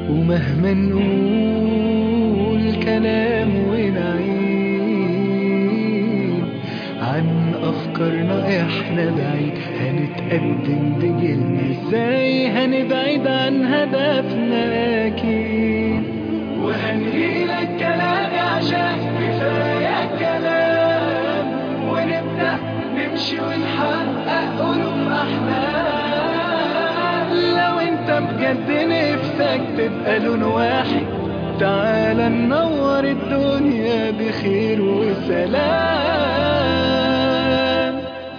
ومهما نقول كلام ونعيد عن أفكارنا إحنا بعيد هنتقدم بجيلنا إزاي هنبعد عن هدفنا أكيد وهنهيلك كلامي عشان كفاية كلام ونبدأ نمشي ونحقق ألوف أحلام لو أنت بجد نفسك تبقى لون واحد تعال ننور الدنيا بخير وسلام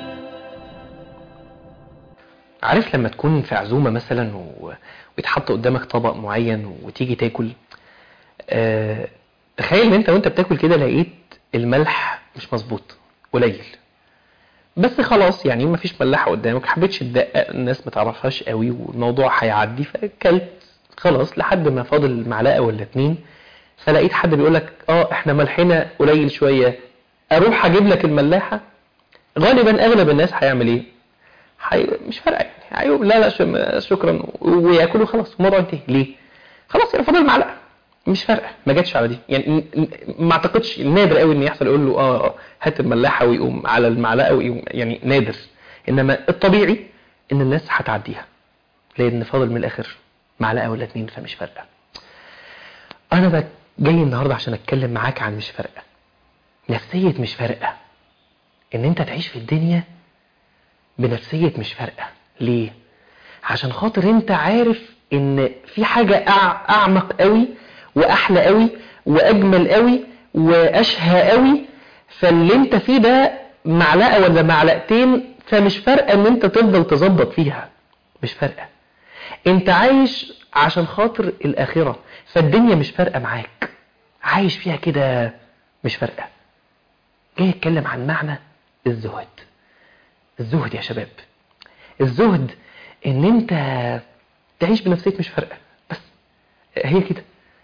عارف لما تكون في عزومة مثلا و... ويتحط قدامك طبق معين وتيجي تاكل آه... تخيل ان انت وانت بتاكل كده لقيت الملح مش مظبوط قليل بس خلاص يعني ما فيش ملاحة قدامك حبيتش تدقق الناس ما تعرفهاش قوي والموضوع هيعدي فاكلت خلاص لحد ما فاضل معلقة ولا اتنين فلقيت حد بيقول لك اه احنا ملحنا قليل شوية اروح اجيب لك الملاحة غالبا اغلب الناس هيعمل ايه حي... مش فارقه يعني هيقول لا لا ش- شكرا وياكلوا خلاص الموضوع انتهي ليه خلاص يعني فاضل معلقه مش فارقه ما جاتش على دي يعني ن- ن- ما اعتقدش نادر قوي ان يحصل يقول له اه آه، هات الملاحه ويقوم على المعلقه ويقوم يعني نادر انما الطبيعي ان الناس هتعديها لان فاضل من الاخر معلقه ولا اتنين فمش فارقه انا بقى جاي النهارده عشان اتكلم معاك عن مش فارقه نفسيه مش فارقه ان انت تعيش في الدنيا بنفسية مش فارقة ليه؟ عشان خاطر انت عارف ان في حاجة أع- اعمق قوي واحلى قوي واجمل قوي واشهى قوي فاللي انت فيه ده معلقة ولا معلقتين فمش فارقة ان انت تفضل تظبط فيها مش فارقة انت عايش عشان خاطر الاخرة فالدنيا مش فارقة معاك عايش فيها كده مش فارقة جاي اتكلم عن معنى الزهد الزهد يا شباب الزهد ان انت تعيش بنفسية مش فارقة بس هي كده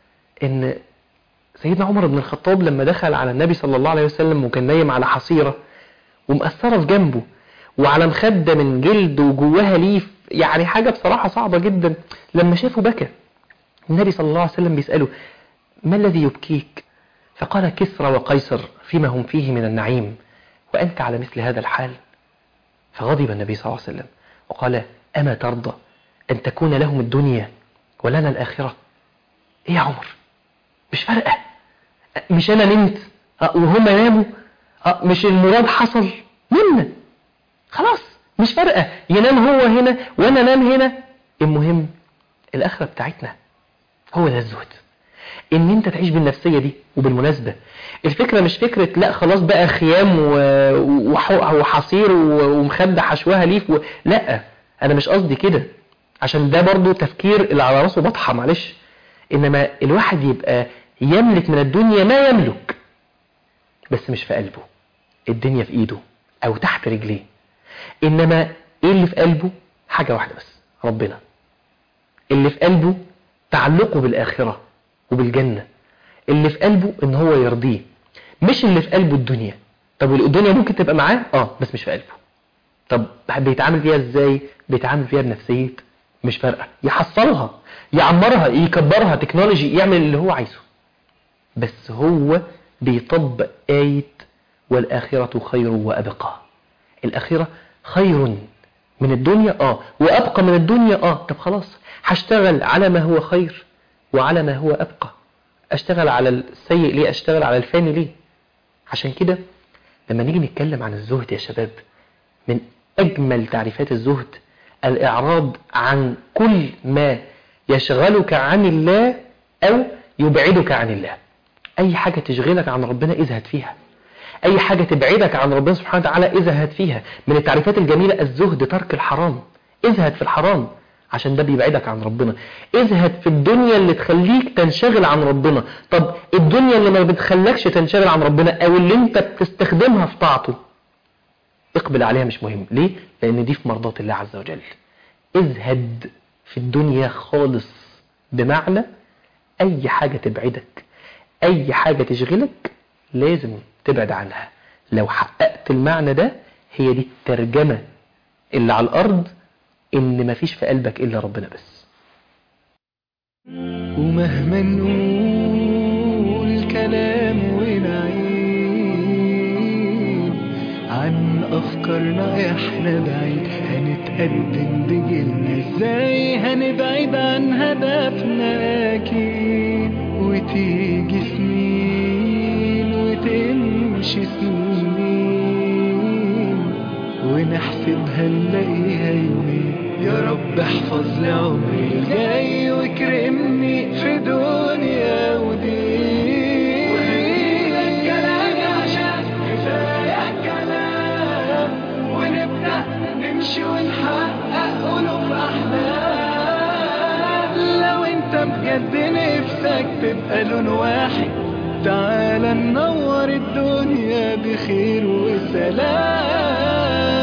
ان سيدنا عمر بن الخطاب لما دخل على النبي صلى الله عليه وسلم وكان نايم على حصيرة ومأثرة في جنبه وعلى مخدة من جلد وجواها ليف يعني حاجة بصراحة صعبة جدا لما شافه بكى النبي صلى الله عليه وسلم بيسأله ما الذي يبكيك فقال كسرى وقيصر فيما هم فيه من النعيم وأنت على مثل هذا الحال فغضب النبي صلى الله عليه وسلم وقال أما ترضى أن تكون لهم الدنيا ولنا الآخرة إيه يا عمر مش فارقة مش أنا نمت أه، وهم ناموا أه، مش المراد حصل نمنا خلاص مش فارقة ينام هو هنا وأنا نام هنا المهم الآخرة بتاعتنا هو ده الزهد ان انت تعيش بالنفسية دي وبالمناسبة الفكرة مش فكرة لا خلاص بقى خيام و- وح- وحصير و- ومخدة حشوها ليف و... لا انا مش قصدي كده عشان ده برضو تفكير اللي على راسه بطحة معلش انما الواحد يبقى يملك من الدنيا ما يملك بس مش في قلبه الدنيا في ايده او تحت رجليه انما ايه اللي في قلبه حاجة واحدة بس ربنا اللي في قلبه تعلقه بالآخرة وبالجنة اللي في قلبه ان هو يرضيه مش اللي في قلبه الدنيا طب الدنيا ممكن تبقى معاه اه بس مش في قلبه طب بيتعامل فيها ازاي بيتعامل فيها بنفسية مش فارقة يحصلها يعمرها يكبرها تكنولوجي يعمل اللي هو عايزه بس هو بيطبق آية والآخرة خير وأبقى الآخرة خير من الدنيا اه وأبقى من الدنيا اه طب خلاص هشتغل على ما هو خير وعلى ما هو أبقى أشتغل على السيء ليه أشتغل على الفاني ليه عشان كده لما نيجي نتكلم عن الزهد يا شباب من أجمل تعريفات الزهد الإعراض عن كل ما يشغلك عن الله أو يبعدك عن الله أي حاجة تشغلك عن ربنا ازهد فيها أي حاجة تبعدك عن ربنا سبحانه وتعالى ازهد فيها من التعريفات الجميلة الزهد ترك الحرام ازهد في الحرام عشان ده بيبعدك عن ربنا ازهد في الدنيا اللي تخليك تنشغل عن ربنا طب الدنيا اللي ما بتخلكش تنشغل عن ربنا او اللي انت بتستخدمها في طاعته اقبل عليها مش مهم ليه لان دي في مرضات الله عز وجل ازهد في الدنيا خالص بمعنى اي حاجة تبعدك اي حاجة تشغلك لازم تبعد عنها لو حققت المعنى ده هي دي الترجمة اللي على الارض ان مفيش في قلبك الا ربنا بس ومهما نقول كلام ونعيد عن أفكارنا احنا بعيد هنتقدم بجيلنا ازاي هنبعد عن هدفنا أكيد وتيجي سنين وتمشي سنين ونحسبها نلاقيها يومين يا رب احفظ لي عمري الجاي واكرمني في دنيا ودين وخليلك كلامي عشان كفاية كلام ونبدأ نمشي ونحقق قلوب أحلام لو انت بجد نفسك تبقى لون واحد تعال ننور الدنيا بخير وسلام